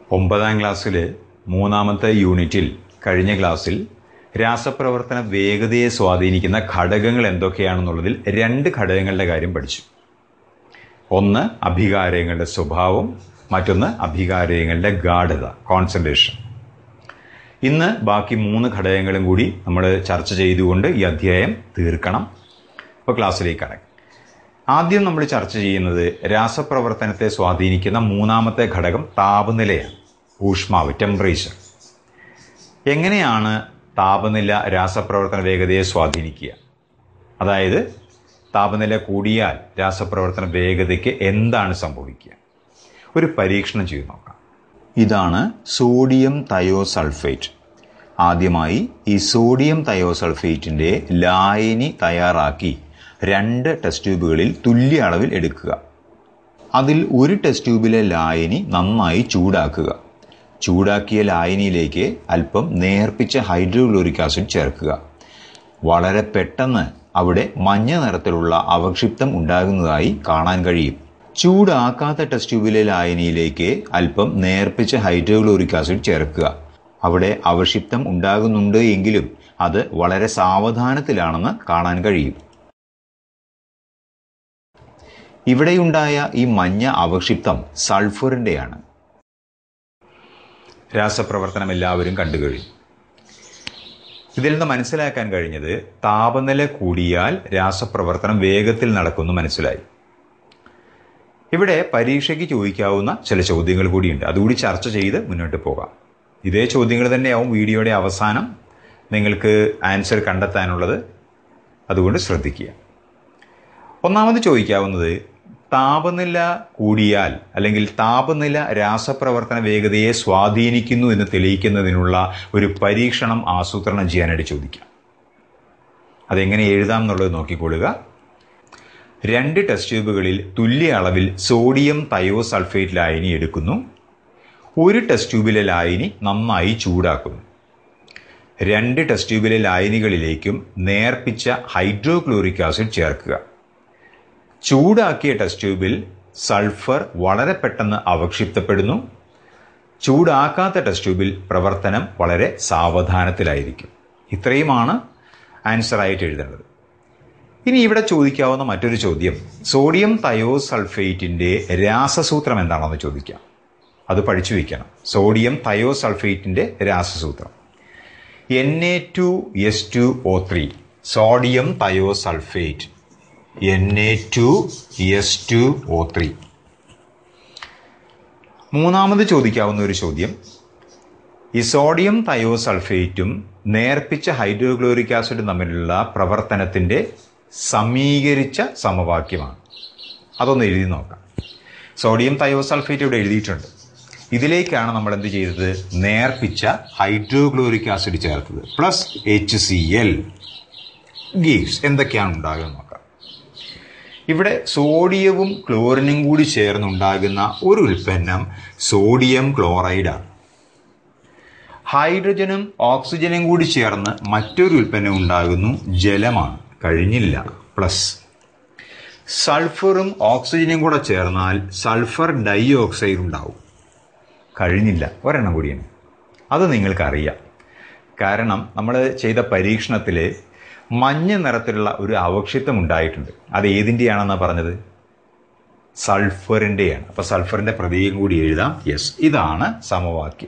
ഒമ്പതാം ക്ലാസ്സിൽ മൂന്നാമത്തെ യൂണിറ്റിൽ കഴിഞ്ഞ ക്ലാസ്സിൽ രാസപ്രവർത്തന വേഗതയെ സ്വാധീനിക്കുന്ന ഘടകങ്ങൾ എന്തൊക്കെയാണെന്നുള്ളതിൽ രണ്ട് ഘടകങ്ങളുടെ കാര്യം പഠിച്ചു ഒന്ന് അഭികാരങ്ങളുടെ സ്വഭാവം മറ്റൊന്ന് അഭികാരങ്ങളുടെ ഗാഠത കോൺസെൻട്രേഷൻ ഇന്ന് ബാക്കി മൂന്ന് ഘടകങ്ങളും കൂടി നമ്മൾ ചർച്ച ചെയ്തുകൊണ്ട് ഈ അധ്യായം തീർക്കണം അപ്പോൾ ക്ലാസ്സിലേക്ക് കടക്കാം ആദ്യം നമ്മൾ ചർച്ച ചെയ്യുന്നത് രാസപ്രവർത്തനത്തെ സ്വാധീനിക്കുന്ന മൂന്നാമത്തെ ഘടകം താപനിലയാണ് ഊഷ്മാവ് ടെമ്പറേച്ചർ എങ്ങനെയാണ് താപനില രാസപ്രവർത്തന വേഗതയെ സ്വാധീനിക്കുക അതായത് താപനില കൂടിയാൽ രാസപ്രവർത്തന വേഗതയ്ക്ക് എന്താണ് സംഭവിക്കുക ഒരു പരീക്ഷണം ചെയ്തു നോക്കാം ഇതാണ് സോഡിയം തയോസൾഫേറ്റ് ആദ്യമായി ഈ സോഡിയം തയോസൾഫേറ്റിൻ്റെ ലായനി തയ്യാറാക്കി രണ്ട് ടെസ്റ്റ് ട്യൂബുകളിൽ തുല്യ അളവിൽ എടുക്കുക അതിൽ ഒരു ടെസ്റ്റ് ട്യൂബിലെ ലായനി നന്നായി ചൂടാക്കുക ചൂടാക്കിയ ലായനിയിലേക്ക് അല്പം നേർപ്പിച്ച ഹൈഡ്രോക്ലോറിക് ആസിഡ് ചേർക്കുക വളരെ പെട്ടെന്ന് അവിടെ മഞ്ഞ നിറത്തിലുള്ള അവക്ഷിപ്തം ഉണ്ടാകുന്നതായി കാണാൻ കഴിയും ചൂടാക്കാത്ത ടെസ്റ്റ് ട്യൂബിലെ ലായനിയിലേക്ക് അല്പം നേർപ്പിച്ച ഹൈഡ്രോക്ലോറിക് ആസിഡ് ചേർക്കുക അവിടെ അവക്ഷിപ്തം ഉണ്ടാകുന്നുണ്ട് എങ്കിലും അത് വളരെ സാവധാനത്തിലാണെന്ന് കാണാൻ കഴിയും ഇവിടെയുണ്ടായ ഈ മഞ്ഞ അവക്ഷിപ്തം സൾഫറിൻ്റെയാണ് രാസപ്രവർത്തനം എല്ലാവരും കണ്ടു കഴിഞ്ഞു ഇതിൽ നിന്ന് മനസ്സിലാക്കാൻ കഴിഞ്ഞത് താപനില കൂടിയാൽ രാസപ്രവർത്തനം വേഗത്തിൽ നടക്കുന്നു മനസ്സിലായി ഇവിടെ പരീക്ഷയ്ക്ക് ചോദിക്കാവുന്ന ചില ചോദ്യങ്ങൾ കൂടിയുണ്ട് അതുകൂടി ചർച്ച ചെയ്ത് മുന്നോട്ട് പോകാം ഇതേ ചോദ്യങ്ങൾ തന്നെയാവും വീഡിയോയുടെ അവസാനം നിങ്ങൾക്ക് ആൻസർ കണ്ടെത്താനുള്ളത് അതുകൊണ്ട് ശ്രദ്ധിക്കുക ഒന്നാമത് ചോദിക്കാവുന്നത് താപനില കൂടിയാൽ അല്ലെങ്കിൽ താപനില രാസപ്രവർത്തന വേഗതയെ സ്വാധീനിക്കുന്നു എന്ന് തെളിയിക്കുന്നതിനുള്ള ഒരു പരീക്ഷണം ആസൂത്രണം ചെയ്യാനായിട്ട് ചോദിക്കാം അതെങ്ങനെ എഴുതാം എന്നുള്ളത് നോക്കിക്കൊള്ളുക രണ്ട് ടെസ്റ്റ് ട്യൂബുകളിൽ തുല്യ അളവിൽ സോഡിയം തയോസൾഫേറ്റ് ലായനി എടുക്കുന്നു ഒരു ടെസ്റ്റ് ട്യൂബിലെ ലായനി നന്നായി ചൂടാക്കുന്നു രണ്ട് ടെസ്റ്റ് ട്യൂബിലെ ലായനികളിലേക്കും നേർപ്പിച്ച ഹൈഡ്രോക്ലോറിക് ആസിഡ് ചേർക്കുക ചൂടാക്കിയ ടെസ്റ്റ് ട്യൂബിൽ സൾഫർ വളരെ പെട്ടെന്ന് അവക്ഷിപ്തപ്പെടുന്നു ചൂടാക്കാത്ത ടെസ്റ്റ് ട്യൂബിൽ പ്രവർത്തനം വളരെ സാവധാനത്തിലായിരിക്കും ഇത്രയുമാണ് ആൻസറായിട്ട് എഴുതേണ്ടത് ഇനി ഇവിടെ ചോദിക്കാവുന്ന മറ്റൊരു ചോദ്യം സോഡിയം തയോസൾഫേറ്റിന്റെ രാസസൂത്രം എന്താണെന്ന് ചോദിക്കാം അത് പഠിച്ചു വയ്ക്കണം സോഡിയം തയോസൾഫേറ്റിന്റെ രാസസൂത്രം N A two S two O three sodium thiosulphate N A two S two O three മൂന്നാമത് ചോദിക്കാവുന്ന ഒരു ചോദ്യം ഈ സോഡിയം തയോസൾഫേറ്റും നേർപ്പിച്ച ഹൈഡ്രോക്ലോറിക് ആസിഡും തമ്മിലുള്ള പ്രവർത്തനത്തിന്റെ സമീകരിച്ച സമവാക്യമാണ് അതൊന്ന് എഴുതി നോക്കാം സോഡിയം തയോസൾഫേറ്റ് ഇവിടെ എഴുതിയിട്ടുണ്ട് ഇതിലേക്കാണ് നമ്മൾ എന്ത് ചെയ്തത് നേർപ്പിച്ച ഹൈഡ്രോക്ലോറിക് ആസിഡ് ചേർത്തത് plus H C L gives എന്തൊക്കെയാണ് ഉണ്ടാകുക നോക്കാം ഇവിടെ സോഡിയവും ക്ലോറിനും കൂടി ചേർന്നുണ്ടാകുന്ന ഒരു ഉൽപ്പന്നം സോഡിയം ക്ലോറൈഡാണ് ഹൈഡ്രജനും ഓക്സിജനും കൂടി ചേർന്ന് മറ്റൊരു ഉൽപ്പന്നം ഉണ്ടാകുന്നു ജലമാണ് കഴിഞ്ഞില്ല പ്ലസ് സൾഫറും ഓക്സിജനും കൂടെ ചേർന്നാൽ സൾഫർ ഡൈ ഓക്സൈഡ് ഉണ്ടാവും കഴിഞ്ഞില്ല ഒരെണ്ണം കൂടിയാണ് അത് നിങ്ങൾക്കറിയാം കാരണം നമ്മൾ ചെയ്ത പരീക്ഷണത്തിൽ മഞ്ഞ നിറത്തിലുള്ള ഒരു അവക്ഷിത്വം ഉണ്ടായിട്ടുണ്ട് അത് ഏതിൻ്റെയാണെന്നാണ് പറഞ്ഞത് സൾഫറിൻ്റെയാണ് അപ്പോൾ സൾഫറിൻ്റെ പ്രതീകം കൂടി എഴുതാം യെസ് ഇതാണ് സമവാക്യം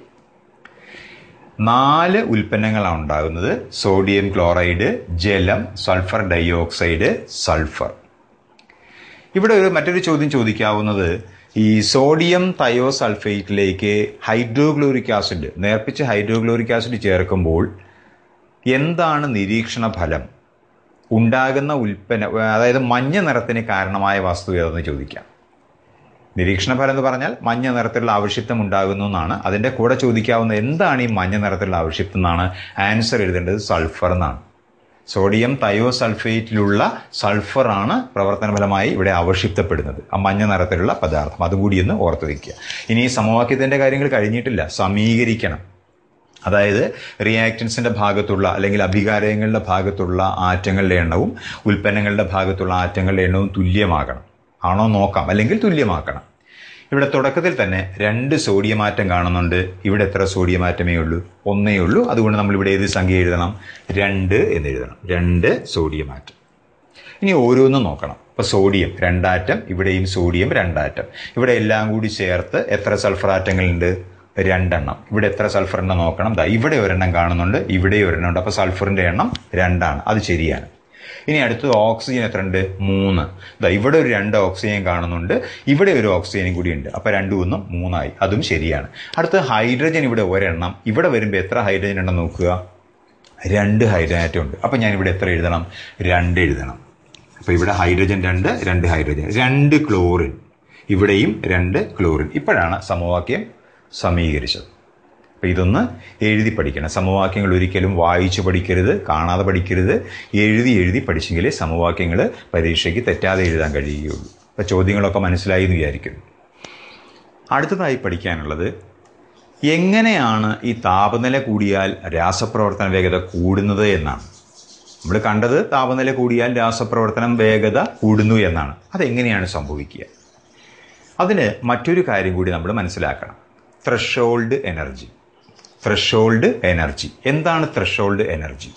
നാല് ഉൽപ്പന്നങ്ങളാണ് ഉണ്ടാകുന്നത് സോഡിയം ക്ലോറൈഡ് ജലം സൾഫർ ഡൈഓക്സൈഡ് സൾഫർ ഇവിടെ ഒരു മറ്റൊരു ചോദ്യം ചോദിക്കാവുന്നത് ഈ സോഡിയം തയോസൾഫേറ്റിലേക്ക് ഹൈഡ്രോക്ലോറിക് ആസിഡ് നേർപ്പിച്ച ഹൈഡ്രോക്ലോറിക് ആസിഡ് ചേർക്കുമ്പോൾ എന്താണ് നിരീക്ഷണ ഫലം ഉണ്ടാകുന്ന ഉൽപ്പന്ന അതായത് മഞ്ഞ നിറത്തിന് കാരണമായ വസ്തു ഏതെന്ന് ചോദിക്കാം നിരീക്ഷണ ഫലം എന്ന് പറഞ്ഞാൽ മഞ്ഞ നിറത്തിലുള്ള ആവശ്യത്വം ഉണ്ടാകുന്നു എന്നാണ് അതിൻ്റെ കൂടെ ചോദിക്കാവുന്ന എന്താണ് ഈ മഞ്ഞ നിറത്തിലുള്ള ആവശ്യത്വം എന്നാണ് ആൻസർ എഴുതേണ്ടത് സൾഫർ എന്നാണ് സോഡിയം തയോസൾഫേറ്റിലുള്ള സൾഫറാണ് പ്രവർത്തന ഫലമായി ഇവിടെ അവക്ഷിപ്തപ്പെടുന്നത് ആ മഞ്ഞ നിറത്തിലുള്ള പദാർത്ഥം അതുകൂടി ഒന്ന് ഓർത്ത് വയ്ക്കുക ഇനി ഈ സമവാക്യത്തിൻ്റെ കാര്യങ്ങൾ കഴിഞ്ഞിട്ടില്ല സമീകരിക്കണം അതായത് റിയാക്റ്റൻസിന്റെ ഭാഗത്തുള്ള അല്ലെങ്കിൽ അഭികാരങ്ങളുടെ ഭാഗത്തുള്ള ആറ്റങ്ങളുടെ എണ്ണവും ഉൽപ്പന്നങ്ങളുടെ ഭാഗത്തുള്ള ആറ്റങ്ങളുടെ എണ്ണവും തുല്യമാകണം ആണോ നോക്കാം അല്ലെങ്കിൽ തുല്യമാക്കണം ഇവിടെ തുടക്കത്തിൽ തന്നെ രണ്ട് സോഡിയം ആറ്റം കാണുന്നുണ്ട് ഇവിടെ എത്ര സോഡിയം ആറ്റമേ ഉള്ളൂ ഒന്നേ ഉള്ളൂ അതുകൊണ്ട് നമ്മൾ ഇവിടെ ഏത് സംഖ്യ എഴുതണം രണ്ട് എന്ന് എഴുതണം രണ്ട് സോഡിയം ആറ്റം ഇനി ഓരോന്നും നോക്കണം ഇപ്പോൾ സോഡിയം രണ്ടാറ്റം ഇവിടെയും സോഡിയം രണ്ടാറ്റം ഇവിടെ എല്ലാം കൂടി ചേർത്ത് എത്ര സൾഫർ ആറ്റങ്ങളുണ്ട് രണ്ടെണ്ണം ഇവിടെ എത്ര സൾഫർ എണ്ണം നോക്കണം ദാ ഇവിടെ ഒരെണ്ണം കാണുന്നുണ്ട് ഇവിടെ ഒരെണ്ണം ഉണ്ട് അപ്പോൾ സൾഫറിന്റെ എണ്ണം രണ്ടാണ് അത് ശരിയാണ് ഇനി അടുത്തത് ഓക്സിജൻ എത്ര ഉണ്ട് മൂന്ന് ദാ ഇവിടെ ഒരു രണ്ട് ഓക്സിജൻ കാണുന്നുണ്ട് ഇവിടെ ഒരു ഓക്സിജനും കൂടി ഉണ്ട് അപ്പോൾ രണ്ടും ഒന്നും മൂന്നായി അതും ശരിയാണ് അടുത്ത ഹൈഡ്രജൻ ഇവിടെ ഒരെണ്ണം ഇവിടെ വരുമ്പോൾ എത്ര ഹൈഡ്രജൻ ഉണ്ടെന്ന് നോക്കുക രണ്ട് ഹൈഡ്രജൻ ആറ്റം ഉണ്ട് അപ്പം ഞാൻ ഇവിടെ എത്ര എഴുതണം രണ്ട് എഴുതണം അപ്പോൾ ഇവിടെ ഹൈഡ്രജൻ രണ്ട് രണ്ട് ഹൈഡ്രജൻ രണ്ട് ക്ലോറിൻ ഇവിടെയും രണ്ട് ക്ലോറിൻ ഇപ്പോഴാണ് സമവാക്യം സമീകരിച്ചത് അപ്പോൾ ഇതൊന്ന് എഴുതി പഠിക്കണം സമവാക്യങ്ങൾ ഒരിക്കലും വായിച്ചു പഠിക്കരുത് കാണാതെ പഠിക്കരുത് എഴുതി എഴുതി പഠിച്ചെങ്കിലേ സമവാക്യങ്ങൾ പരീക്ഷയ്ക്ക് തെറ്റാതെ എഴുതാൻ കഴിയുകയുള്ളൂ അപ്പോൾ ചോദ്യങ്ങളൊക്കെ മനസ്സിലായി എന്ന് വിചാരിക്കുന്നു അടുത്തതായി പഠിക്കാനുള്ളത് എങ്ങനെയാണ് ഈ താപനില കൂടിയാൽ രാസപ്രവർത്തന വേഗത കൂടുന്നത് എന്നാണ് നമ്മൾ കണ്ടത് താപനില കൂടിയാൽ രാസപ്രവർത്തനം വേഗത കൂടുന്നു എന്നാണ് അതെങ്ങനെയാണ് സംഭവിക്കുക അതിന് മറ്റൊരു കാര്യം കൂടി നമ്മൾ മനസ്സിലാക്കണം ത്രഷോൾഡ് എനർജി ത്രഷോൾഡ് എനർജി എന്താണ് ത്രഷോൾഡ് എനർജി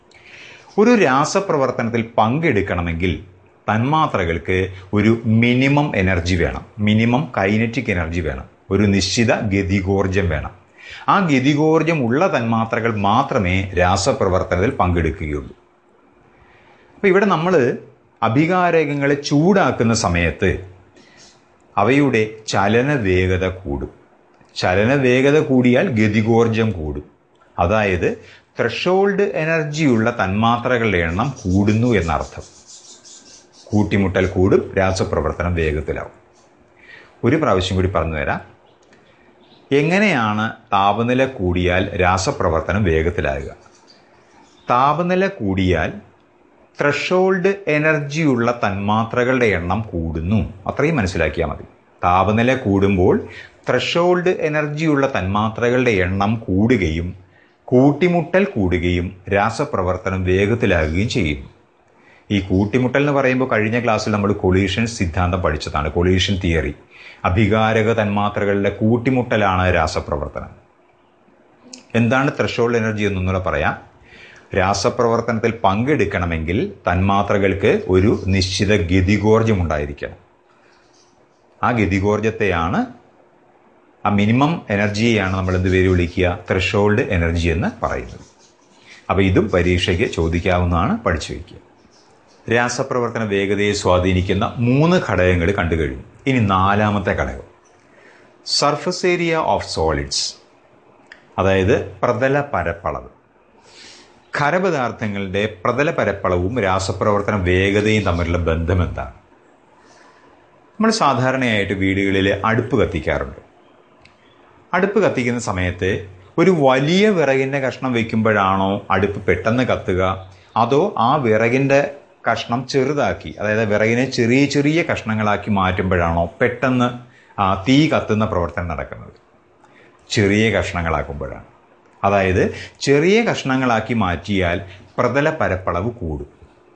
ഒരു രാസപ്രവർത്തനത്തിൽ പങ്കെടുക്കണമെങ്കിൽ തന്മാത്രകൾക്ക് ഒരു മിനിമം എനർജി വേണം മിനിമം കൈനറ്റിക് എനർജി വേണം ഒരു നിശ്ചിത ഗതികോർജം വേണം ആ ഗതികോർജം ഉള്ള തന്മാത്രകൾ മാത്രമേ രാസപ്രവർത്തനത്തിൽ പങ്കെടുക്കുകയുള്ളൂ അപ്പോൾ ഇവിടെ നമ്മൾ അഭികാരകങ്ങളെ ചൂടാക്കുന്ന സമയത്ത് അവയുടെ ചലന വേഗത കൂടും ചലന വേഗത കൂടിയാൽ ഗതികോർജം കൂടും അതായത് ത്രഷോൾഡ് എനർജിയുള്ള തന്മാത്രകളുടെ എണ്ണം കൂടുന്നു എന്നർത്ഥം കൂട്ടിമുട്ടൽ കൂടും രാസപ്രവർത്തനം വേഗത്തിലാവും ഒരു പ്രാവശ്യം കൂടി പറഞ്ഞു തരാം എങ്ങനെയാണ് താപനില കൂടിയാൽ രാസപ്രവർത്തനം വേഗത്തിലാകുക താപനില കൂടിയാൽ ത്രഷോൾഡ് എനർജിയുള്ള തന്മാത്രകളുടെ എണ്ണം കൂടുന്നു അത്രയും മനസ്സിലാക്കിയാൽ മതി താപനില കൂടുമ്പോൾ ത്രഷോൾഡ് എനർജിയുള്ള തന്മാത്രകളുടെ എണ്ണം കൂടുകയും കൂട്ടിമുട്ടൽ കൂടുകയും രാസപ്രവർത്തനം വേഗത്തിലാകുകയും ചെയ്യുന്നു ഈ കൂട്ടിമുട്ടൽ എന്ന് പറയുമ്പോൾ കഴിഞ്ഞ ക്ലാസ്സിൽ നമ്മൾ കൊളീഷൻ സിദ്ധാന്തം പഠിച്ചതാണ് കൊളീഷൻ തിയറി അഭികാരക തന്മാത്രകളുടെ കൂട്ടിമുട്ടലാണ് രാസപ്രവർത്തനം എന്താണ് ത്രഷോൾഡ് എനർജി എന്നൊന്നുകൂടെ പറയാം രാസപ്രവർത്തനത്തിൽ പങ്കെടുക്കണമെങ്കിൽ തന്മാത്രകൾക്ക് ഒരു നിശ്ചിത ഗതികോർജം ഉണ്ടായിരിക്കണം ആ ഗതികോർജത്തെയാണ് ആ മിനിമം എനർജിയെയാണ് നമ്മൾ എന്ത് പേര് വിളിക്കുക ത്രഷോൾഡ് എനർജി എന്ന് പറയുന്നത് അപ്പോൾ ഇതും പരീക്ഷയ്ക്ക് ചോദിക്കാവുന്നതാണ് പഠിച്ചു വയ്ക്കുക രാസപ്രവർത്തന വേഗതയെ സ്വാധീനിക്കുന്ന മൂന്ന് ഘടകങ്ങൾ കണ്ടു കഴിഞ്ഞു ഇനി നാലാമത്തെ ഘടകം സർഫസ് ഏരിയ ഓഫ് സോളിഡ്സ് അതായത് പ്രതല പരപ്പളവ് ഖരപദാർത്ഥങ്ങളുടെ പ്രതല പരപ്പളവും രാസപ്രവർത്തന വേഗതയും തമ്മിലുള്ള ബന്ധം എന്താണ് നമ്മൾ സാധാരണയായിട്ട് വീടുകളിൽ അടുപ്പ് കത്തിക്കാറുണ്ട് അടുപ്പ് കത്തിക്കുന്ന സമയത്ത് ഒരു വലിയ വിറകിൻ്റെ കഷ്ണം വയ്ക്കുമ്പോഴാണോ അടുപ്പ് പെട്ടെന്ന് കത്തുക അതോ ആ വിറകിൻ്റെ കഷ്ണം ചെറുതാക്കി അതായത് വിറകിനെ ചെറിയ ചെറിയ കഷ്ണങ്ങളാക്കി മാറ്റുമ്പോഴാണോ പെട്ടെന്ന് ആ തീ കത്തുന്ന പ്രവർത്തനം നടക്കുന്നത് ചെറിയ കഷ്ണങ്ങളാക്കുമ്പോഴാണ് അതായത് ചെറിയ കഷ്ണങ്ങളാക്കി മാറ്റിയാൽ പ്രതല പരപ്പളവ് കൂടും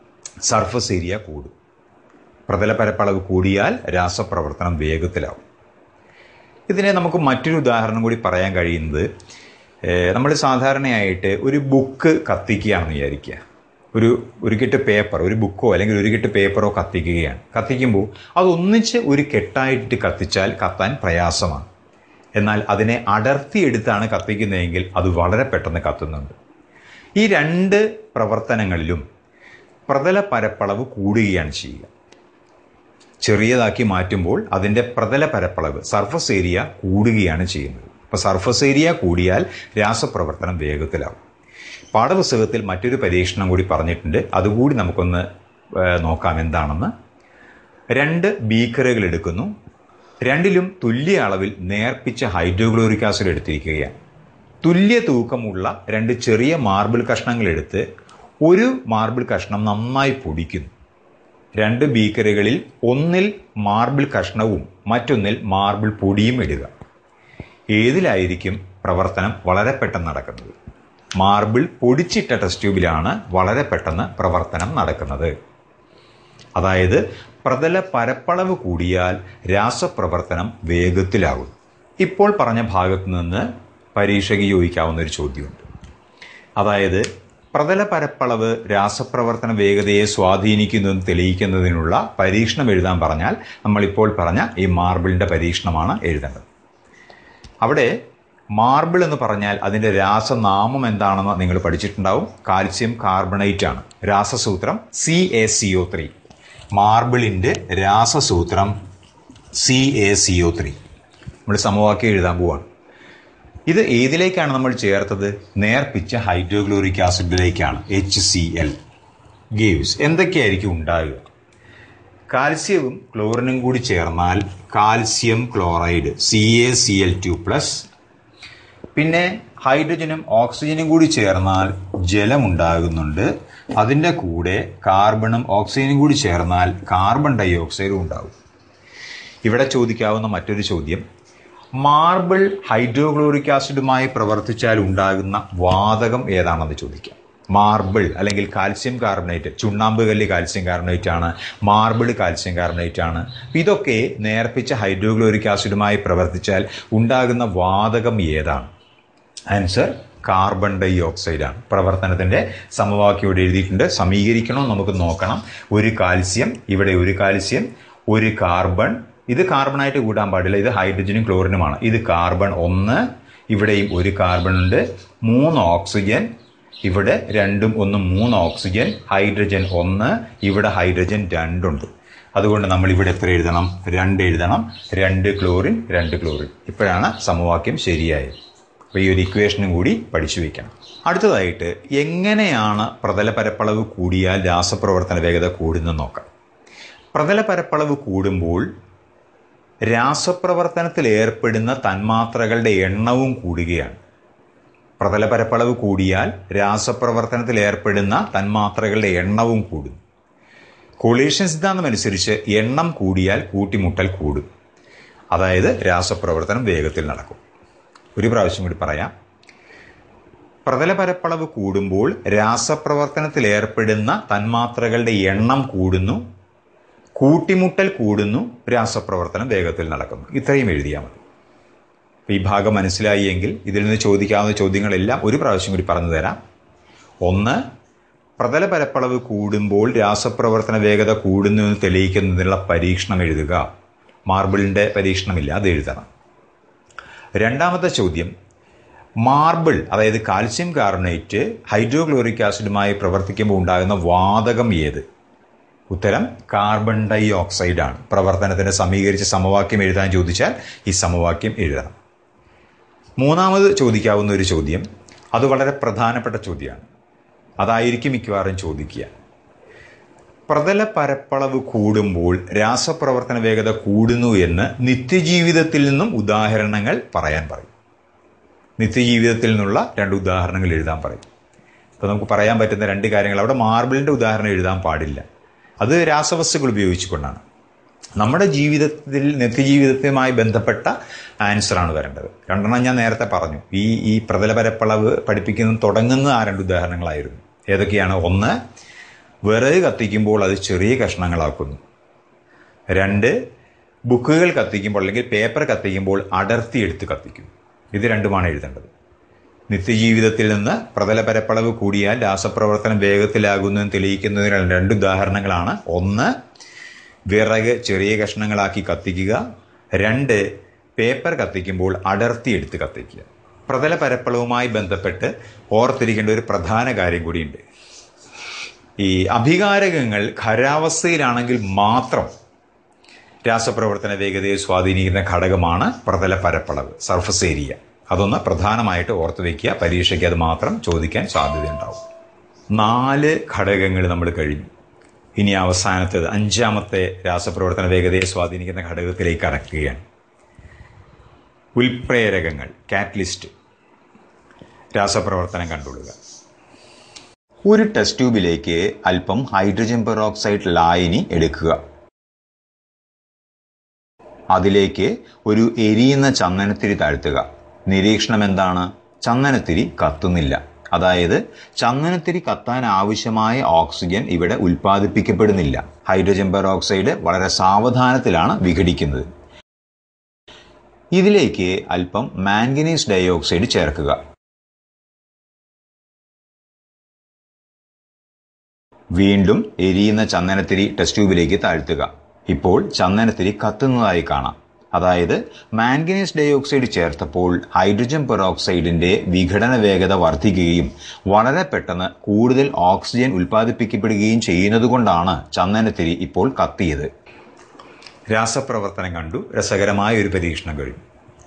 സർഫസ് ഏരിയ കൂടും പ്രതല പരപ്പളവ് കൂടിയാൽ രാസപ്രവർത്തനം വേഗത്തിലാവും ഇതിനെ നമുക്ക് മറ്റൊരു ഉദാഹരണം കൂടി പറയാൻ കഴിയുന്നത് നമ്മൾ സാധാരണയായിട്ട് ഒരു ബുക്ക് കത്തിക്കുകയാണെന്ന് വിചാരിക്കുക ഒരു ഒരു കെട്ട് പേപ്പർ ഒരു ബുക്കോ അല്ലെങ്കിൽ ഒരു കെട്ട് പേപ്പറോ കത്തിക്കുകയാണ് കത്തിക്കുമ്പോൾ അതൊന്നിച്ച് ഒരു കെട്ടായിട്ട് കത്തിച്ചാൽ കത്താൻ പ്രയാസമാണ് എന്നാൽ അതിനെ അടർത്തിയെടുത്താണ് കത്തിക്കുന്നതെങ്കിൽ അത് വളരെ പെട്ടെന്ന് കത്തുന്നുണ്ട് ഈ രണ്ട് പ്രവർത്തനങ്ങളിലും പ്രതല പരപ്പളവ് കൂടുകയാണ് ചെയ്യുക ചെറിയതാക്കി മാറ്റുമ്പോൾ അതിൻ്റെ പ്രതല പരപ്പളവ് സർഫസ് ഏരിയ കൂടുകയാണ് ചെയ്യുന്നത് അപ്പോൾ സർഫസ് ഏരിയ കൂടിയാൽ രാസപ്രവർത്തനം വേഗത്തിലാവും പാഠപുസ്തകത്തിൽ മറ്റൊരു പരീക്ഷണം കൂടി പറഞ്ഞിട്ടുണ്ട് അതുകൂടി നമുക്കൊന്ന് നോക്കാം എന്താണെന്ന് രണ്ട് ബീക്കറുകൾ എടുക്കുന്നു രണ്ടിലും തുല്യ അളവിൽ നേർപ്പിച്ച ഹൈഡ്രോക്ലോറിക് ആസിഡ് എടുത്തിരിക്കുകയാണ് തുല്യ തൂക്കമുള്ള രണ്ട് ചെറിയ മാർബിൾ കഷ്ണങ്ങൾ എടുത്ത് ഒരു മാർബിൾ കഷ്ണം നന്നായി പൊടിക്കുന്നു രണ്ട് ബീക്കറുകളിൽ ഒന്നിൽ മാർബിൾ കഷ്ണവും മറ്റൊന്നിൽ മാർബിൾ പൊടിയും ഇടുക ഏതിലായിരിക്കും പ്രവർത്തനം വളരെ പെട്ടെന്ന് നടക്കുന്നത് മാർബിൾ പൊടിച്ചിട്ട ടെസ്റ്റ് ട്യൂബിലാണ് വളരെ പെട്ടെന്ന് പ്രവർത്തനം നടക്കുന്നത് അതായത് പ്രതല പരപ്പളവ് കൂടിയാൽ രാസപ്രവർത്തനം വേഗത്തിലാകും ഇപ്പോൾ പറഞ്ഞ ഭാഗത്ത് നിന്ന് പരീക്ഷയ്ക്ക് ചോദിക്കാവുന്ന ഒരു ചോദ്യമുണ്ട് അതായത് പ്രതല പരപ്പളവ് രാസപ്രവർത്തന വേഗതയെ സ്വാധീനിക്കുന്നതെന്ന് തെളിയിക്കുന്നതിനുള്ള പരീക്ഷണം എഴുതാൻ പറഞ്ഞാൽ നമ്മളിപ്പോൾ പറഞ്ഞ ഈ മാർബിളിന്റെ പരീക്ഷണമാണ് എഴുതേണ്ടത് അവിടെ മാർബിൾ എന്ന് പറഞ്ഞാൽ അതിന്റെ രാസനാമം എന്താണെന്ന് നിങ്ങൾ പഠിച്ചിട്ടുണ്ടാവും കാൽസ്യം കാർബണേറ്റ് ആണ് രാസസൂത്രം C A C O three മാർബിളിന്റെ രാസസൂത്രം C A C O three നമ്മൾ സമവാക്യം എഴുതാൻ പോവാണ് ഇത് ഏതിലേക്കാണ് നമ്മൾ ചേർത്തത് നേർപ്പിച്ച ഹൈഡ്രോക്ലോറിക് ആസിഡിലേക്കാണ് എച്ച് സി എൽ ഗീവ്സ് എന്തൊക്കെയായിരിക്കും ഉണ്ടാകുക കാൽസ്യവും ക്ലോറിനും കൂടി ചേർന്നാൽ calcium chloride C A C L two plus പിന്നെ ഹൈഡ്രജനും ഓക്സിജനും കൂടി ചേർന്നാൽ ജലം ഉണ്ടാകുന്നുണ്ട് അതിൻ്റെ കൂടെ കാർബണും ഓക്സിജനും കൂടി ചേർന്നാൽ കാർബൺ ഡൈ ഓക്സൈഡും ഉണ്ടാകും ഇവിടെ ചോദിക്കാവുന്ന മറ്റൊരു ചോദ്യം മാർബിൾ ഹൈഡ്രോക്ലോറിക് ആസിഡുമായി പ്രവർത്തിച്ചാൽ ഉണ്ടാകുന്ന വാതകം ഏതാണെന്ന് ചോദിക്കാം മാർബിൾ അല്ലെങ്കിൽ കാൽസ്യം കാർബണേറ്റ് ചുണ്ണാമ്പ് കല്ല് കാൽസ്യം കാർബണേറ്റ് ആണ് മാർബിൾ കാൽസ്യം കാർബണേറ്റ് ആണ് ഇതൊക്കെ നേർപ്പിച്ച ഹൈഡ്രോക്ലോറിക് ആസിഡുമായി പ്രവർത്തിച്ചാൽ ഉണ്ടാകുന്ന വാതകം ഏതാണ് ആൻസർ കാർബൺ ഡൈ ഓക്സൈഡ് ആണ് പ്രവർത്തനത്തിന്റെ സമവാക്യം ഇവിടെ എഴുതിയിട്ടുണ്ട് സമീകരിക്കണം നമുക്ക് നോക്കണം ഒരു കാൽസ്യം ഇവിടെ ഒരു കാൽസ്യം ഒരു കാർബൺ ഇത് കാർബണായിട്ട് കൂടാൻ പാടില്ല ഇത് ഹൈഡ്രജനും ക്ലോറിനുമാണ് ഇത് കാർബൺ ഒന്ന് ഇവിടെയും ഒരു കാർബൺ ഉണ്ട് മൂന്ന് ഓക്സിജൻ ഇവിടെ രണ്ടും ഒന്നും മൂന്ന് ഓക്സിജൻ ഹൈഡ്രജൻ ഒന്ന് ഇവിടെ ഹൈഡ്രജൻ രണ്ടുണ്ട് അതുകൊണ്ട് നമ്മൾ ഇവിടെ എത്ര എഴുതണം രണ്ട് എഴുതണം രണ്ട് ക്ലോറിൻ രണ്ട് ക്ലോറിൻ ഇപ്പോഴാണ് സമവാക്യം ശരിയായത് അപ്പോൾ ഈ ഒരു ഇക്വേഷനും കൂടി പഠിച്ചു വയ്ക്കണം അടുത്തതായിട്ട് എങ്ങനെയാണ് പ്രതല പരപ്പളവ് കൂടിയാൽ രാസപ്രവർത്തന വേഗത കൂടുന്നത് നോക്കാം പ്രതല പരപ്പളവ് കൂടുമ്പോൾ രാസപ്രവർത്തനത്തിൽ ഏർപ്പെടുന്ന തന്മാത്രകളുടെ എണ്ണവും കൂടുകയാണ് പ്രതല പരപ്പളവ് കൂടിയാൽ രാസപ്രവർത്തനത്തിൽ ഏർപ്പെടുന്ന തന്മാത്രകളുടെ എണ്ണവും കൂടും കൊളീഷൻ സിദ്ധാന്തം അനുസരിച്ച് എണ്ണം കൂടിയാൽ കൂട്ടിമുട്ടൽ കൂടും അതായത് രാസപ്രവർത്തനം വേഗത്തിൽ നടക്കും ഒരു പ്രാവശ്യം കൂടി പറയാം പ്രതല പരപ്പളവ് കൂടുമ്പോൾ രാസപ്രവർത്തനത്തിൽ ഏർപ്പെടുന്ന തന്മാത്രകളുടെ എണ്ണം കൂടുന്നു കൂട്ടിമുട്ടൽ കൂടുന്നു രാസപ്രവർത്തനം വേഗത്തിൽ നടക്കുന്നു ഇത്രയും എഴുതിയാൽ മതി ഈ ഭാഗം മനസ്സിലായി എങ്കിൽ ഇതിൽ നിന്ന് ചോദിക്കാവുന്ന ചോദ്യങ്ങളെല്ലാം ഒരു പ്രാവശ്യം കൂടി പറഞ്ഞു തരാം ഒന്ന് പ്രതല പരപ്പളവ് കൂടുമ്പോൾ രാസപ്രവർത്തന വേഗത കൂടുന്നു എന്ന് തെളിയിക്കുന്നതിനുള്ള പരീക്ഷണം എഴുതുക മാർബിളിൻ്റെ പരീക്ഷണമില്ല അത് എഴുതണം രണ്ടാമത്തെ ചോദ്യം മാർബിൾ അതായത് കാൽസ്യം കാർബണേറ്റ് ഹൈഡ്രോക്ലോറിക് ആസിഡുമായി പ്രവർത്തിക്കുമ്പോൾ ഉണ്ടാകുന്ന വാതകം ഏത് ഉത്തരം കാർബൺ ഡൈ ഓക്സൈഡ് ആണ് പ്രവർത്തനത്തിന് സമീകരിച്ച് സമവാക്യം എഴുതാൻ ചോദിച്ചാൽ ഈ സമവാക്യം എഴുതണം മൂന്നാമത് ചോദിക്കാവുന്ന ഒരു ചോദ്യം അത് വളരെ പ്രധാനപ്പെട്ട ചോദ്യമാണ് അതായിരിക്കും മിക്കവാറും ചോദിക്കുക പ്രതല പരപ്പളവ് കൂടുമ്പോൾ രാസപ്രവർത്തന വേഗത കൂടുന്നു എന്ന് നിത്യജീവിതത്തിൽ നിന്നും ഉദാഹരണങ്ങൾ പറയാൻ പറയും നിത്യജീവിതത്തിൽ നിന്നുള്ള രണ്ട് ഉദാഹരണങ്ങൾ എഴുതാൻ പറയും അപ്പോൾ നമുക്ക് പറയാൻ പറ്റുന്ന രണ്ട് കാര്യങ്ങൾ അവിടെ മാർബിളിൻ്റെ ഉദാഹരണം എഴുതാൻ പാടില്ല അത് രാസവസ്തുക്കൾ ഉപയോഗിച്ചുകൊണ്ടാണ് നമ്മുടെ ജീവിതത്തിൽ നിത്യജീവിതവുമായി ബന്ധപ്പെട്ട ആൻസറാണ് വരേണ്ടത് രണ്ടെണ്ണം ഞാൻ നേരത്തെ പറഞ്ഞു ഈ ഈ പ്രതല പരപ്പളവ് പഠിപ്പിക്കുന്ന തുടങ്ങുന്ന ആ രണ്ട് ഉദാഹരണങ്ങളായിരുന്നു ഏതൊക്കെയാണ് ഒന്ന് വിറക് കത്തിക്കുമ്പോൾ അത് ചെറിയ കഷ്ണങ്ങളാക്കുന്നു രണ്ട് ബുക്കുകൾ കത്തിക്കുമ്പോൾ അല്ലെങ്കിൽ പേപ്പർ കത്തിക്കുമ്പോൾ അടർത്തിയെടുത്ത് കത്തിക്കും ഇത് രണ്ടുമാണ് എഴുതേണ്ടത് നിത്യജീവിതത്തിൽ നിന്ന് പ്രതല പരപ്പളവ് കൂടിയാൽ രാസപ്രവർത്തനം വേഗത്തിലാകുന്നു എന്ന് തെളിയിക്കുന്നതിനുള്ള രണ്ട് ഉദാഹരണങ്ങളാണ് ഒന്ന് വിറക് ചെറിയ കഷ്ണങ്ങളാക്കി കത്തിക്കുക രണ്ട് പേപ്പർ കത്തിക്കുമ്പോൾ അടർത്തിയെടുത്ത് കത്തിക്കുക പ്രതല പരപ്പളവുമായി ബന്ധപ്പെട്ട് ഓർത്തിരിക്കേണ്ട ഒരു പ്രധാന കാര്യം കൂടിയുണ്ട് ഈ അഭികാരകങ്ങൾ ഖരാവസ്ഥയിലാണെങ്കിൽ മാത്രം രാസപ്രവർത്തന വേഗതയെ സ്വാധീനിക്കുന്ന ഘടകമാണ് പ്രതല പരപ്പളവ് സർഫസ് ഏരിയ അതൊന്ന് പ്രധാനമായിട്ട് ഓർത്ത് വയ്ക്കുക പരീക്ഷയ്ക്ക് അത് മാത്രം ചോദിക്കാൻ സാധ്യതയുണ്ടാവും നാല് ഘടകങ്ങൾ നമ്മൾ കഴിഞ്ഞു ഇനി അവസാനത്തേത് അഞ്ചാമത്തെ രാസപ്രവർത്തന വേഗതയെ സ്വാധീനിക്കുന്ന ഘടകത്തിലേക്ക് കടക്കുകയാണ് ഉൽപ്രേരകങ്ങൾ കാറ്റലിസ്റ്റ് രാസപ്രവർത്തനം കണ്ടുകൊള്ളുക ഒരു ടെസ്റ്റ് ട്യൂബിലേക്ക് അല്പം ഹൈഡ്രജൻ പെറോക്സൈഡ് ലായനി എടുക്കുക അതിലേക്ക് ഒരു എരിയുന്ന ചന്ദനത്തിരി താഴ്ത്തുക നിരീക്ഷണം എന്താണ് ചന്ദനത്തിരി കത്തുന്നില്ല അതായത് ചന്ദനത്തിരി കത്താൻ ആവശ്യമായ ഓക്സിജൻ ഇവിടെ ഉൽപ്പാദിപ്പിക്കപ്പെടുന്നില്ല ഹൈഡ്രജൻ പെറോക്സൈഡ് വളരെ സാവധാനത്തിലാണ് വിഘടിക്കുന്നത് ഇതിലേക്ക് അല്പം മാംഗനീസ് ഡയോക്സൈഡ് ചേർക്കുക വീണ്ടും എരിയുന്ന ചന്ദനത്തിരി ടെസ്റ്റ് ട്യൂബിലേക്ക് താഴ്ത്തുക ഇപ്പോൾ ചന്ദനത്തിരി കത്തുന്നതായി കാണാം അതായത് മാംഗനീസ് ഡയോക്സൈഡ് ചേർത്തപ്പോൾ ഹൈഡ്രജൻ പെറോക്സൈഡിന്റെ വിഘടന വേഗത വർദ്ധിക്കുകയും വളരെ പെട്ടെന്ന് കൂടുതൽ ഓക്സിജൻ ഉൽപ്പാദിപ്പിക്കപ്പെടുകയും ചെയ്യുന്നതുകൊണ്ടാണ് ചന്ദനത്തിരി ഇപ്പോൾ കത്തിയത് രാസപ്രവർത്തനം കണ്ടു രസകരമായ ഒരു പരീക്ഷണം കഴിഞ്ഞു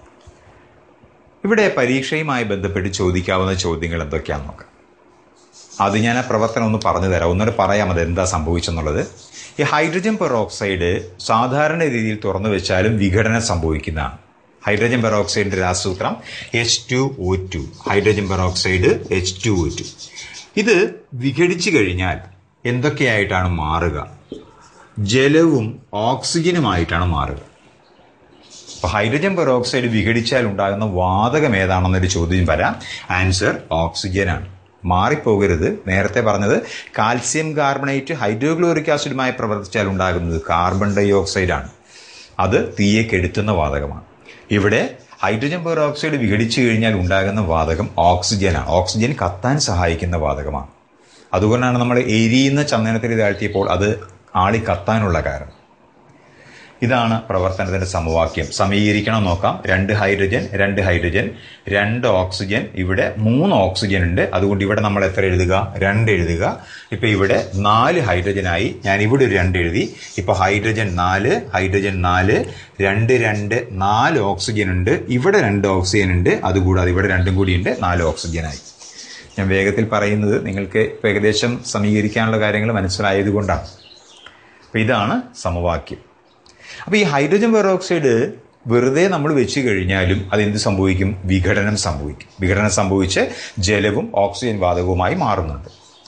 ഇവിടെ പരീക്ഷയുമായി ബന്ധപ്പെട്ട് ചോദിക്കാവുന്ന ചോദ്യങ്ങൾ എന്തൊക്കെയാണെന്ന് നോക്കാം അത് ഞാൻ ആ പ്രവർത്തനം ഒന്ന് പറഞ്ഞു തരാം ഒന്നുകൂടെ പറയാം അത് എന്താ സംഭവിച്ചെന്നുള്ളത് ഈ ഹൈഡ്രജൻ പെറോക്സൈഡ് സാധാരണ രീതിയിൽ തുറന്നു വെച്ചാലും വിഘടനം സംഭവിക്കുന്നതാണ് ഹൈഡ്രജൻ പെറോക്സൈഡിന്റെ രാസസൂത്രം H two O two hydrogen peroxide H two O two ഇത് വിഘടിച്ചു കഴിഞ്ഞാൽ എന്തൊക്കെയായിട്ടാണ് മാറുക ജലവും ഓക്സിജനുമായിട്ടാണ് മാറുക അപ്പോൾ ഹൈഡ്രജൻ പെറോക്സൈഡ് വിഘടിച്ചാൽ ഉണ്ടാകുന്ന വാതകം ഏതാണെന്നൊരു ചോദ്യം വരാം ആൻസർ ഓക്സിജനാണ് മാറിപ്പോകരുത് നേരത്തെ പറഞ്ഞത് കാൽസ്യം കാർബണേറ്റ് ഹൈഡ്രോക്ലോറിക് ആസിഡുമായി പ്രവർത്തിച്ചാൽ ഉണ്ടാകുന്നത് കാർബൺ ഡൈ ഓക്സൈഡാണ് അത് തീയെ കെടുത്തുന്ന വാതകമാണ് ഇവിടെ ഹൈഡ്രജൻ പെറോക്സൈഡ് വിഘടിച്ചു കഴിഞ്ഞാൽ ഉണ്ടാകുന്ന വാതകം ഓക്സിജനാണ് ഓക്സിജൻ കത്താൻ സഹായിക്കുന്ന വാതകമാണ് അതുകൊണ്ടാണ് നമ്മൾ എരിയുന്ന ചന്ദനത്തിൽ താഴ്ത്തിയപ്പോൾ അത് ആളി കത്താനുള്ള കാരണം ഇതാണ് പ്രവർത്തനത്തിന്റെ സമവാക്യം സമീകരിക്കണം നോക്കാം രണ്ട് ഹൈഡ്രജൻ രണ്ട് ഹൈഡ്രജൻ രണ്ട് ഓക്സിജൻ ഇവിടെ മൂന്ന് ഓക്സിജൻ ഉണ്ട് അതുകൊണ്ട് ഇവിടെ നമ്മൾ എത്ര എഴുതുക രണ്ട് എഴുതുക ഇപ്പൊ ഇവിടെ നാല് ഹൈഡ്രജനായി ഞാൻ ഇവിടെ ഒരു രണ്ട് എഴുതി ഇപ്പൊ ഹൈഡ്രജൻ നാല് ഹൈഡ്രജൻ നാല് രണ്ട് രണ്ട് നാല് ഓക്സിജൻ ഉണ്ട് ഇവിടെ രണ്ട് ഓക്സിജൻ ഉണ്ട് അതുകൂടാതെ ഇവിടെ രണ്ടും കൂടി ഉണ്ട് നാല് ഓക്സിജനായി ഞാൻ വേഗത്തിൽ പറയുന്നത് നിങ്ങൾക്ക് ഇപ്പൊ ഏകദേശം സമീകരിക്കാനുള്ള കാര്യങ്ങൾ മനസ്സിലായതുകൊണ്ടാണ് അപ്പൊ ഇതാണ് സമവാക്യം അപ്പോൾ ഈ ഹൈഡ്രജൻ പെറോക്സൈഡ് വെറുതെ നമ്മൾ വെച്ച് കഴിഞ്ഞാലും അതെന്ത് സംഭവിക്കും വിഘടനം സംഭവിക്കും വിഘടനം സംഭവിച്ച് ജലവും ഓക്സിജൻ വാതകവുമായി മാറുന്നുണ്ട്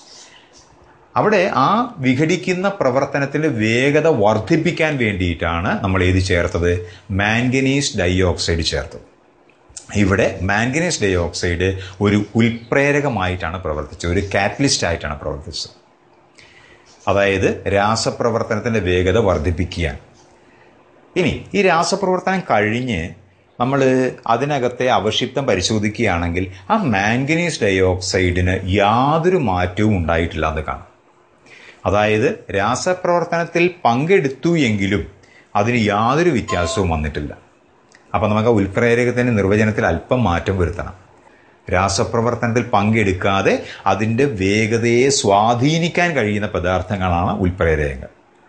അവിടെ ആ വിഘടിക്കുന്ന പ്രവർത്തനത്തിന്റെ വേഗത വർദ്ധിപ്പിക്കാൻ വേണ്ടിയിട്ടാണ് നമ്മൾ ഏത് ചേർത്തത് മാംഗനീസ് ഡൈഓക്സൈഡ് ചേർത്തത് ഇവിടെ മാംഗനീസ് ഡൈഓക്സൈഡ് ഒരു ഉൽപ്രേരകമായിട്ടാണ് പ്രവർത്തിച്ചത് ഒരു കാറ്റലിസ്റ്റ് ആയിട്ടാണ് പ്രവർത്തിച്ചത് അതായത് രാസപ്രവർത്തനത്തിന്റെ വേഗത വർദ്ധിപ്പിക്കുകയാണ് ഇനി ഈ രാസപ്രവർത്തനം കഴിഞ്ഞ് നമ്മൾ അതിനകത്തെ അവക്ഷിപ്തം പരിശോധിക്കുകയാണെങ്കിൽ ആ മാംഗനീസ് ഡയോക്സൈഡിന് യാതൊരു മാറ്റവും ഉണ്ടായിട്ടില്ല എന്ന് കാണാം അതായത് രാസപ്രവർത്തനത്തിൽ പങ്കെടുത്തു എങ്കിലും അതിന് യാതൊരു വ്യത്യാസവും വന്നിട്ടില്ല അപ്പം നമുക്ക് ആ ഉൽപ്രേരകത്തിൻ്റെ നിർവചനത്തിൽ അല്പം മാറ്റം വരുത്തണം രാസപ്രവർത്തനത്തിൽ പങ്കെടുക്കാതെ അതിൻ്റെ വേഗതയെ സ്വാധീനിക്കാൻ കഴിയുന്ന പദാർത്ഥങ്ങളാണ് ഉൽപ്രേരകങ്ങൾ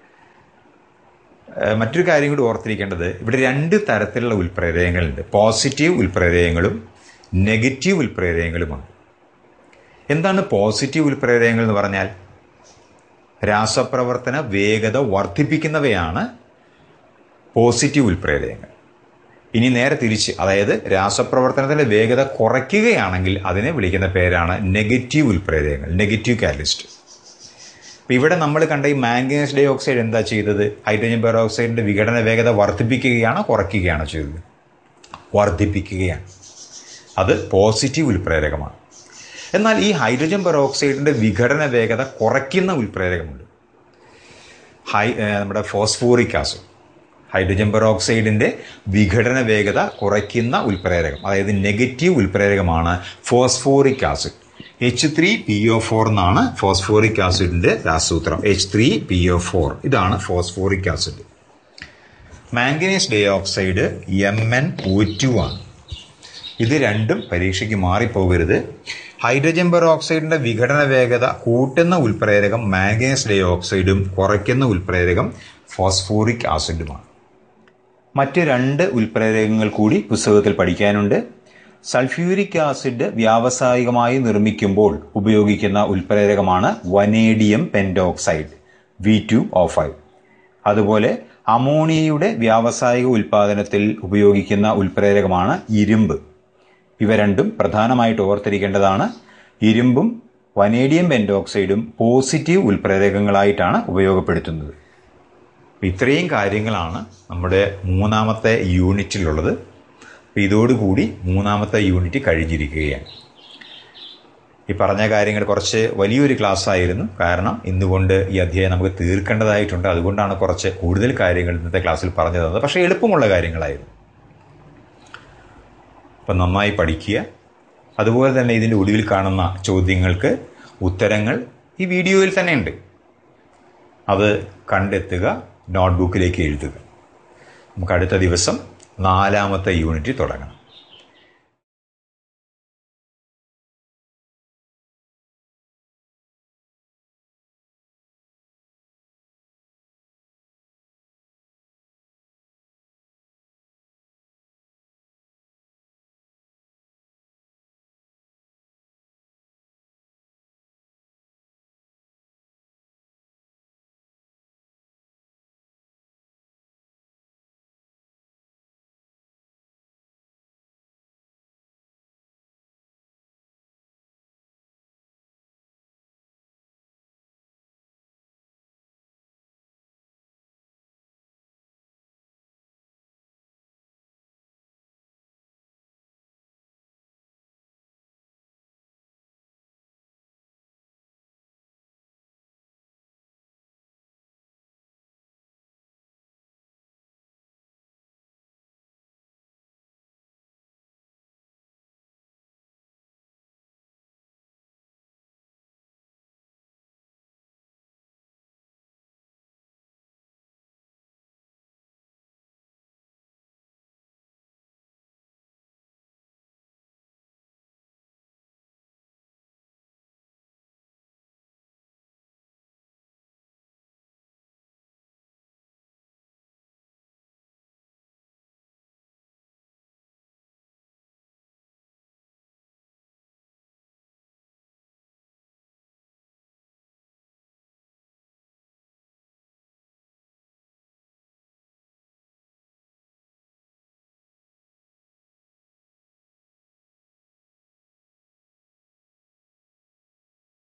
മറ്റൊരു കാര്യം കൂടി ഓർത്തിരിക്കേണ്ടത് ഇവിടെ രണ്ട് തരത്തിലുള്ള ഉൽപ്രേരകങ്ങളുണ്ട് പോസിറ്റീവ് ഉൽപ്രേരകങ്ങളും നെഗറ്റീവ് ഉൽപ്രേരകങ്ങളുമാണ് എന്താണ് പോസിറ്റീവ് ഉൽപ്രേരകങ്ങൾ എന്ന് പറഞ്ഞാൽ രാസപ്രവർത്തന വേഗത വർദ്ധിപ്പിക്കുന്നവയാണ് പോസിറ്റീവ് ഉൽപ്രേരകങ്ങൾ ഇനി നേരെ തിരിച്ച് അതായത് രാസപ്രവർത്തനത്തിന്റെ വേഗത കുറയ്ക്കുകയാണെങ്കിൽ അതിനെ വിളിക്കുന്ന പേരാണ് നെഗറ്റീവ് ഉൽപ്രേരകങ്ങൾ നെഗറ്റീവ് കാറ്റലിസ്റ്റ് അപ്പോൾ ഇവിടെ നമ്മൾ കണ്ട ഈ മാംഗനീസ് ഡൈ ഓക്സൈഡ് എന്താ ചെയ്തത് ഹൈഡ്രജൻ പെറോക്സൈഡിന്റെ വിഘടന വേഗത വർദ്ധിപ്പിക്കുകയാണോ കുറയ്ക്കുകയാണോ ചെയ്തത് വർദ്ധിപ്പിക്കുകയാണ് അത് പോസിറ്റീവ് ഉൽപ്രേരകമാണ് എന്നാൽ ഈ ഹൈഡ്രജൻ പെറോക്സൈഡിന്റെ വിഘടന വേഗത കുറയ്ക്കുന്ന ഉൽപ്രേരകമുണ്ട് ഹൈ നമ്മുടെ ഫോസ്ഫോറിക് ആസിഡ് ഹൈഡ്രജൻ പെറോക്സൈഡിന്റെ വിഘടന വേഗത കുറയ്ക്കുന്ന ഉൽപ്രേരകം അതായത് നെഗറ്റീവ് ഉൽപ്രേരകമാണ് phosphoric acid H three P O four എന്നാണ് ഫോസ്ഫോറിക് ആസിഡിന്റെ രാസസൂത്രം H three P O four ഇതാണ് phosphoric acid manganese dioxide M N O two ആണ് ഇത് രണ്ടും പരീക്ഷയ്ക്ക് മാറിപ്പോകരുത് ഹൈഡ്രജൻ പെറോക്സൈഡിന്റെ വിഘടന വേഗത കൂട്ടുന്ന ഉൽപ്രേരകം മാംഗനീസ് ഡൈ ഓക്സൈഡും കുറയ്ക്കുന്ന ഉൽപ്രേരകം ഫോസ്ഫോറിക് ആസിഡുമാണ് മറ്റ് രണ്ട് ഉൽപ്രേരകങ്ങൾ കൂടി പുസ്തകത്തിൽ പഠിക്കാനുണ്ട് സൾഫ്യൂരിക് ആസിഡ് വ്യാവസായികമായി നിർമ്മിക്കുമ്പോൾ ഉപയോഗിക്കുന്ന ഉൽപ്രേരകമാണ് vanadium pentoxide V two O five അതുപോലെ അമോണിയയുടെ വ്യാവസായിക ഉൽപാദനത്തിൽ ഉപയോഗിക്കുന്ന ഉൽപ്രേരകമാണ് ഇരുമ്പ് ഇവ രണ്ടും പ്രധാനമായിട്ട് ഓർത്തിരിക്കേണ്ടതാണ് ഇരുമ്പും വനേഡിയം പെൻഡോക്സൈഡും പോസിറ്റീവ് ഉൽപ്രേരകങ്ങളായിട്ടാണ് ഉപയോഗപ്പെടുത്തുന്നത് ഇത്രയും കാര്യങ്ങളാണ് നമ്മുടെ മൂന്നാമത്തെ യൂണിറ്റിലുള്ളത് അപ്പോൾ ഇതോടുകൂടി മൂന്നാമത്തെ യൂണിറ്റ് കഴിഞ്ഞിരിക്കുകയാണ് ഈ പറഞ്ഞ കാര്യങ്ങൾ കുറച്ച് വലിയൊരു ക്ലാസ് ആയിരുന്നു കാരണം ഇന്നുകൊണ്ട് ഈ അധ്യായം നമുക്ക് തീർക്കേണ്ടതായിട്ടുണ്ട് അതുകൊണ്ടാണ് കുറച്ച് കൂടുതൽ കാര്യങ്ങൾ ഇന്നത്തെ ക്ലാസ്സിൽ പറഞ്ഞു തന്നത് പക്ഷേ എളുപ്പമുള്ള കാര്യങ്ങളായിരുന്നു അപ്പം നന്നായി പഠിക്കുക അതുപോലെ തന്നെ ഇതിൻ്റെ ഒടുവിൽ കാണുന്ന ചോദ്യങ്ങൾക്ക് ഉത്തരങ്ങൾ ഈ വീഡിയോയിൽ തന്നെ ഉണ്ട് അത് കണ്ടെത്തുക നോട്ട്ബുക്കിലേക്ക് എഴുതുക നമുക്ക് അടുത്ത ദിവസം നാലാമത്തെ യൂണിറ്റ് തുടങ്ങാം